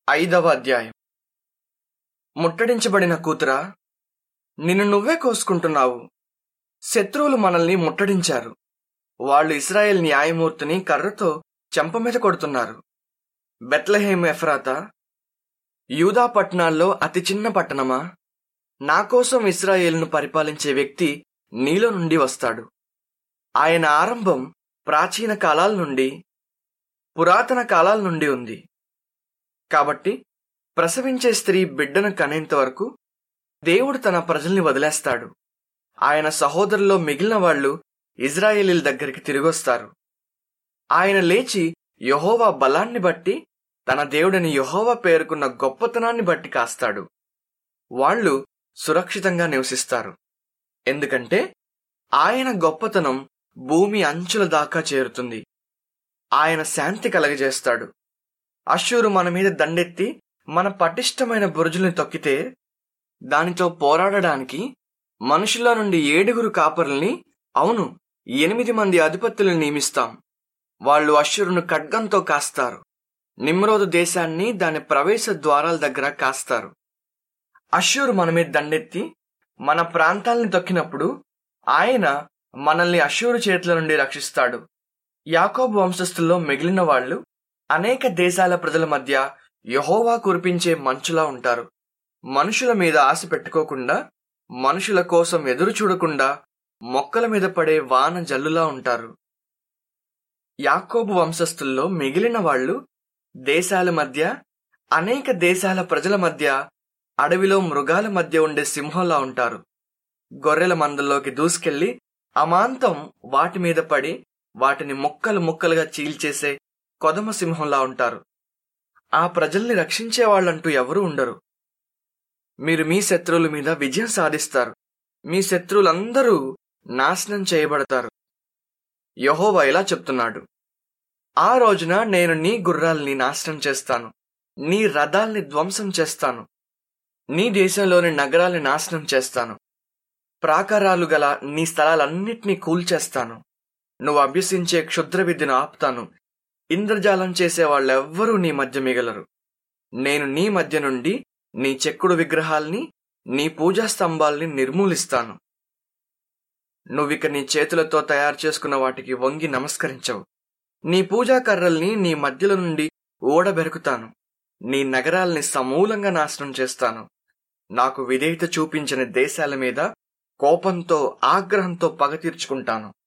ఐదవ అధ్యాయం ముట్టడించబడిన కూతురా నిన్ను నువ్వే కోసుకుంటున్నావు శత్రువులు మనల్ని ముట్టడించారు వాళ్ళు ఇస్రాయేల్ న్యాయమూర్తిని కర్రతో చెంప మీద కొడుతున్నారు బెత్లహేమ్ ఎఫ్రాతా యూదా పట్టణాల్లో అతి చిన్న పట్టణమా నా కోసం ఇస్రాయేల్ను పరిపాలించే వ్యక్తి నీలో నుండి వస్తాడు ఆయన ఆరంభం ప్రాచీన కాలాల నుండి పురాతన కాలాల నుండి ఉంది కాబట్టి ప్రసవించే స్త్రీ బిడ్డను కనేంత వరకు దేవుడు తన ప్రజల్ని వదిలేస్తాడు ఆయన సహోదరుల్లో మిగిలిన వాళ్ళు ఇజ్రాయేలీల దగ్గరికి తిరిగొస్తారు ఆయన లేచి యహోవా బలాన్ని బట్టి తన దేవుడిని యహోవా పేరుకున్న గొప్పతనాన్ని బట్టి కాస్తాడు వాళ్ళు సురక్షితంగా నివసిస్తారు ఎందుకంటే ఆయన గొప్పతనం భూమి అంచుల దాకా చేరుతుంది ఆయన శాంతి కలగజేస్తాడు అశ్షూరు మన మీద దండెత్తి మన పటిష్టమైన బురుజుల్ని తొక్కితే దానితో పోరాడడానికి మనుషుల నుండి ఏడుగురు కాపరుల్ని అవును ఎనిమిది మంది అధిపతులను నియమిస్తాం వాళ్ళు అశ్షురును ఖడ్గంతో కాస్తారు నిమ్రోదు దేశాన్ని దాని ప్రవేశ ద్వారాల దగ్గర కాస్తారు అశ్షూరు మన మీద దండెత్తి మన ప్రాంతాల్ని తొక్కినప్పుడు ఆయన మనల్ని అశ్షూరు చేతుల నుండి రక్షిస్తాడు యాకోబు వంశస్థుల్లో మిగిలిన వాళ్ళు అనేక దేశాల ప్రజల మధ్య యహోవా కురిపించే మంచులా ఉంటారు మనుషుల మీద ఆశ పెట్టుకోకుండా మనుషుల కోసం ఎదురు చూడకుండా మొక్కల మీద పడే వాన జల్లులా ఉంటారు యాకోబు వంశస్థుల్లో మిగిలిన వాళ్ళు దేశాల మధ్య అనేక దేశాల ప్రజల మధ్య అడవిలో మృగాల మధ్య ఉండే సింహంలా ఉంటారు గొర్రెల మందల్లోకి దూసుకెళ్లి అమాంతం వాటి మీద పడి వాటిని ముక్కలు ముక్కలుగా చీల్చేసే కొదమ సింహంలా ఉంటారు ఆ ప్రజల్ని రక్షించే వాళ్ళంటూ ఎవరూ ఉండరు మీరు మీ శత్రువుల మీద విజయం సాధిస్తారు మీ శత్రువులందరూ నాశనం చేయబడతారు యహోవా ఇలా చెప్తున్నాడు ఆ రోజున నేను నీ గుర్రాల్ని నాశనం చేస్తాను నీ రథాల్ని ధ్వంసం చేస్తాను నీ దేశంలోని నగరాల్ని నాశనం చేస్తాను ప్రాకారాలు గల నీ స్థలాలన్నిటినీ కూల్చేస్తాను నువ్వు అభ్యసించే క్షుద్ర విద్యను ఆపుతాను ఇంద్రజాలం చేసే వాళ్ళెవ్వరూ నీ మధ్య మిగలరు నేను నీ మధ్య నుండి నీ చెక్కుడు విగ్రహాల్ని నీ పూజా స్తంభాల్ని నిర్మూలిస్తాను నువ్విక నీ చేతులతో తయారు చేసుకున్న వాటికి వంగి నమస్కరించవు నీ పూజా కర్రల్ని నీ మధ్యలో నుండి ఓడబెరుకుతాను నీ నగరాల్ని సమూలంగా నాశనం చేస్తాను నాకు విధేయత చూపించిన దేశాల మీద కోపంతో ఆగ్రహంతో పగ తీర్చుకుంటాను